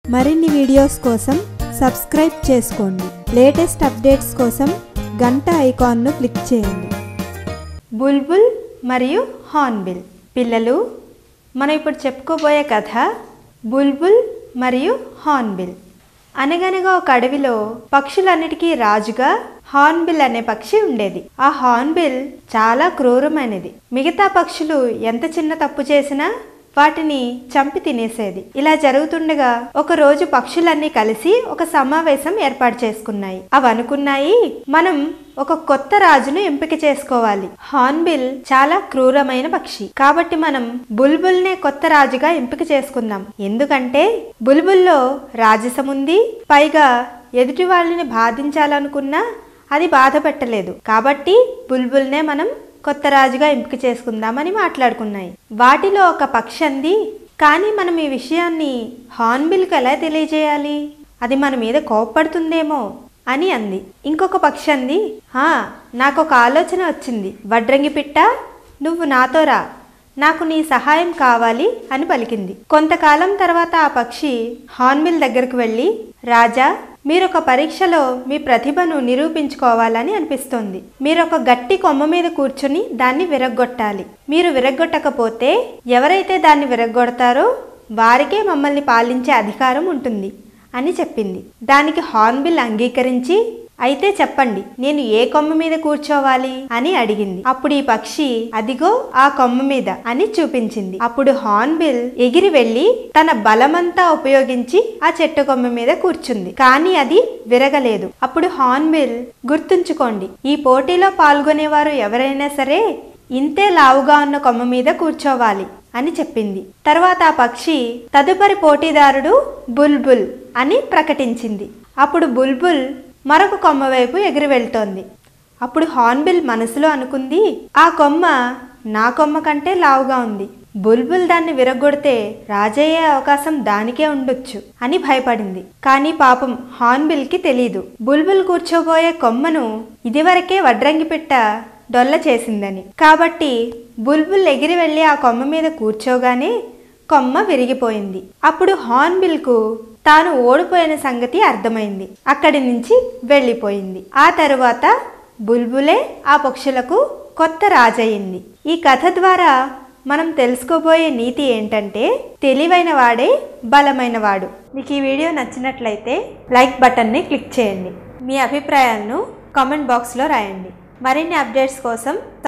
మరిన్ని వీడియోస్ కోసం సబ్స్క్రైబ్ చేసుకోండి లేటెస్ట్ అప్డేట్స్ కోసం గంట ఐకాన్ను క్లిక్ చేయండి బుల్బుల్ మరియు హార్న్బిల్ పిల్లలు మనం ఇప్పుడు చెప్పుకోబోయే కథ బుల్బుల్ మరియు హార్న్బిల్ అనగనగా ఒక అడవిలో పక్షులన్నిటికీ రాజుగా హార్న్బిల్ అనే పక్షి ఉండేది ఆ హార్న్బిల్ చాలా క్రూరమైనది మిగతా పక్షులు ఎంత చిన్న తప్పు చేసినా వాటిని చంపి తినేసేది ఇలా జరుగుతుండగా ఒక రోజు పక్షులన్నీ కలిసి ఒక సమావేశం ఏర్పాటు చేసుకున్నాయి అవి అనుకున్నాయి మనం ఒక కొత్త రాజును ఎంపిక చేసుకోవాలి హార్న్బిల్ చాలా క్రూరమైన పక్షి కాబట్టి మనం బుల్బుల్నే కొత్త రాజుగా ఎంపిక చేసుకుందాం ఎందుకంటే బుల్బుల్లో రాజసం ఉంది పైగా ఎదుటి వాళ్ళని బాధించాలనుకున్నా అది బాధ పెట్టలేదు కాబట్టి బుల్బుల్నే మనం కొత్త రాజుగా ఎంపిక చేసుకుందామని మాట్లాడుకున్నాయి వాటిలో ఒక పక్షి అంది కానీ మనం ఈ విషయాన్ని హార్న్బిల్కి ఎలా తెలియజేయాలి అది మన మీద కోప్పడుతుందేమో అని అంది ఇంకొక పక్షి అంది "హా, నాకు ఒక ఆలోచన వచ్చింది వడ్రంగి పిట్ట నువ్వు నాతో రా నాకు నీ సహాయం కావాలి అని పలికింది కొంతకాలం తర్వాత ఆ పక్షి హార్న్బిల్ దగ్గరకు వెళ్ళి రాజా మీరు ఒక పరీక్షలో మీ ప్రతిభను నిరూపించుకోవాలని అనిపిస్తోంది మీరు ఒక గట్టి కొమ్మ మీద కూర్చుని దాన్ని విరగ్గొట్టాలి మీరు విరగ్గొట్టకపోతే ఎవరైతే దాన్ని విరగ్గొడతారో వారికే మమ్మల్ని పాలించే అధికారం ఉంటుంది అని చెప్పింది దానికి హార్న్బిల్ అంగీకరించి అయితే చెప్పండి నేను ఏ కొమ్మ మీద కూర్చోవాలి అని అడిగింది అప్పుడు ఈ పక్షి అదిగో ఆ కొమ్మ మీద అని చూపించింది అప్పుడు హార్న్బిల్ ఎగిరి వెళ్లి తన బలమంతా ఉపయోగించి ఆ చెట్టు కొమ్మ మీద కూర్చుంది కానీ అది విరగలేదు అప్పుడు హార్న్బిల్ గుర్తుంచుకోండి ఈ పోటీలో పాల్గొనేవారు ఎవరైనా సరే ఇంతే లావుగా ఉన్న కొమ్మ మీద కూర్చోవాలి అని చెప్పింది తర్వాత ఆ పక్షి తదుపరి పోటీదారుడు బుల్బుల్ అని ప్రకటించింది అప్పుడు బుల్బుల్ మరొక కొమ్మ వైపు ఎగిరి వెళ్తోంది అప్పుడు హార్న్బిల్ మనసులో అనుకుంది ఆ కొమ్మ నా కొమ్మ కంటే లావుగా ఉంది బుల్బుల్ దాన్ని విరగొడితే రాజయ్యే అవకాశం దానికే ఉండొచ్చు అని భయపడింది కానీ పాపం హార్న్బిల్కి తెలీదు బుల్బుల్ కూర్చోబోయే కొమ్మను ఇదివరకే వడ్రంగి పెట్ట డొల్ల చేసిందని కాబట్టి బుల్బుల్ ఎగిరి వెళ్ళి ఆ కొమ్మ మీద కూర్చోగానే కొమ్మ విరిగిపోయింది అప్పుడు హార్న్బిల్కు తాను ఓడిపోయిన సంగతి అర్థమైంది అక్కడి నుంచి వెళ్ళిపోయింది ఆ తరువాత బుల్బులే ఆ పక్షులకు కొత్త రాజయింది ఈ కథ ద్వారా మనం తెలుసుకోబోయే నీతి ఏంటంటే తెలివైన వాడే బలమైన వాడు మీకు ఈ వీడియో నచ్చినట్లయితే లైక్ బటన్ని క్లిక్ చేయండి మీ అభిప్రాయాలను కామెంట్ బాక్స్లో రాయండి మరిన్ని అప్డేట్స్ కోసం